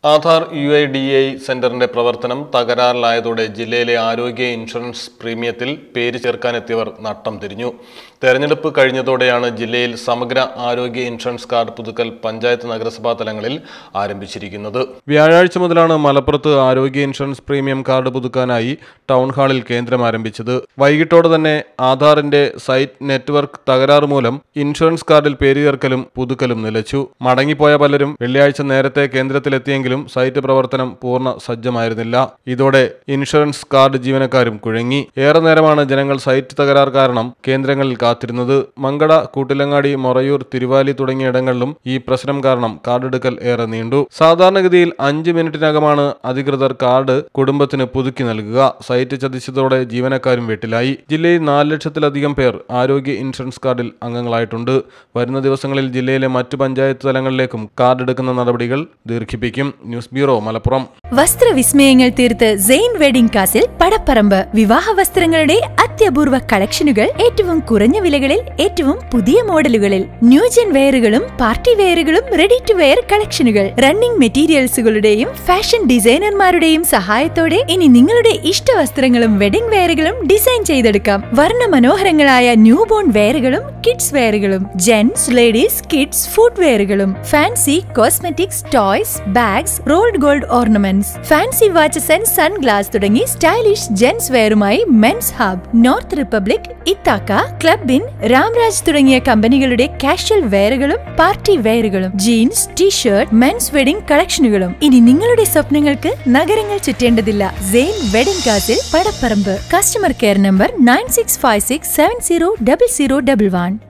Aadhaar U I D I സെന്ററിന്റെ പ്രവർത്തനം തകരാറിലായതോടെ ജില്ലയിലെ ആരോഗ്യ ഇൻഷുറൻസ് പ്രീമിയത്തിൽ പേര് ചേർക്കാനെത്തിയവർ നട്ടം തിരിഞ്ഞു തെരഞ്ഞെടുപ്പ് കഴിഞ്ഞതോടെയാണ് ജില്ലയിൽ സമഗ്ര ആരോഗ്യ ഇൻഷുറൻസ് കാർഡ് പുതുക്കൽ പഞ്ചായത്ത് നഗരസഭാ തലങ്ങളിൽ ആരംഭിച്ചിരിക്കുന്നത് വ്യാഴാഴ്ച മുതലാണ് മലപ്പുറത്ത് ആരോഗ്യ ഇൻഷുറൻസ് പ്രീമിയം കാർഡ് പുതുക്കാനായി ടൗൺ ഹാളിൽ കേന്ദ്രം ആരംഭിച്ചത് വൈകിട്ടോടെ തന്നെ ആധാറിന്റെ സൈറ്റ് നെറ്റ്വർക്ക് തകരാറ് മൂലം ഇൻഷുറൻസ് കാർഡിൽ പേര് ചേർക്കലും പുതുക്കലും നിലച്ചു മടങ്ങിപ്പോയ പലരും വെള്ളിയാഴ്ച നേരത്തെ കേന്ദ്രത്തിലെത്തിയെങ്കിലും സൈറ്റ് പ്രവർത്തനം പൂർണ്ണ സജ്ജമായിരുന്നില്ല ഇതോടെ ഇൻഷുറൻസ് കാർഡ് ജീവനക്കാരും കുഴങ്ങി ഏറെ നേരമാണ് ജനങ്ങൾ സൈറ്റ് തകരാർ കാരണം കേന്ദ്രങ്ങളിൽ കാത്തിരുന്നത് മങ്കട കൂട്ടിലങ്ങാടി മൊറയൂർ തിരുവാലി തുടങ്ങിയ ഇടങ്ങളിലും ഈ പ്രശ്നം കാരണം കാർഡ് എടുക്കൽ ഏറെ നീണ്ടു സാധാരണഗതിയിൽ അഞ്ച് മിനിറ്റിനകമാണ് അധികൃതർ കാർഡ് കുടുംബത്തിന് പുതുക്കി നൽകുക സൈറ്റ് ചതിച്ചതോടെ ജീവനക്കാരും വീട്ടിലായി ജില്ലയിൽ നാല് ലക്ഷത്തിലധികം പേർ ആരോഗ്യ ഇൻഷുറൻസ് കാർഡിൽ അംഗങ്ങളായിട്ടുണ്ട് വരുന്ന ദിവസങ്ങളിൽ ജില്ലയിലെ മറ്റു പഞ്ചായത്ത് തലങ്ങളിലേക്കും കാർഡ് എടുക്കുന്ന നടപടികൾ ദീർഘിപ്പിക്കും ന്യൂസ് ബ്യൂറോ മലപ്പുറം വസ്ത്രവിസ്മയങ്ങൾ തീർത്ത് സെയിൻ വെഡിംഗ് കാസിൽ പടപ്പറമ്പ് വിവാഹ വസ്ത്രങ്ങളുടെ അത്യപൂർവ കളക്ഷനുകൾ ഏറ്റവും കുറഞ്ഞ വിലകളിൽ ഏറ്റവും പുതിയ മോഡലുകളിൽ ന്യൂജൻ വെയറുകളും പാർട്ടി വെയറുകളും റെഡി ടു വെയർ കളക്ഷനുകൾ റണ്ണിംഗ് മെറ്റീരിയൽസുകളുടെയും ഫാഷൻ ഡിസൈനർമാരുടെയും സഹായത്തോടെ ഇനി നിങ്ങളുടെ ഇഷ്ട വസ്ത്രങ്ങളും വെഡിംഗ് വെയറുകളും ഡിസൈൻ ചെയ്തെടുക്കാം വർണ്ണ മനോഹരങ്ങളായ ന്യൂ ബോൺ വെയറുകളും കിഡ്സ് വെയറുകളും ജെന്റ്സ് ലേഡീസ് കിഡ്സ് ഫുഡ് വെയറുകളും fancy cosmetics toys bags rolled gold ornaments fancy watches and sunglass തുടങ്ങി സ്റ്റൈലിഷ് ജെന്റ്സ് വെയറുമായി മെൻസ് ഹബ് നോർത്ത് റിപ്പബ്ലിക് ഇത്താക്ക ക്ലബിൻ രാംരാജ് തുടങ്ങിയ കമ്പനികളുടെ കാഷ്വൽ വെയറുകളും പാർട്ടി വെയറുകളും ജീൻസ് ടീഷർട്ട് മെൻസ് വെഡിംഗ് കളക്ഷനുകളും ഇനി നിങ്ങളുടെ സ്വപ്നങ്ങൾക്ക് നഗരങ്ങൾ ചുറ്റേണ്ടതില്ല Zain wedding castle Padapparamba customer care number nine six five six seven zero double zero double one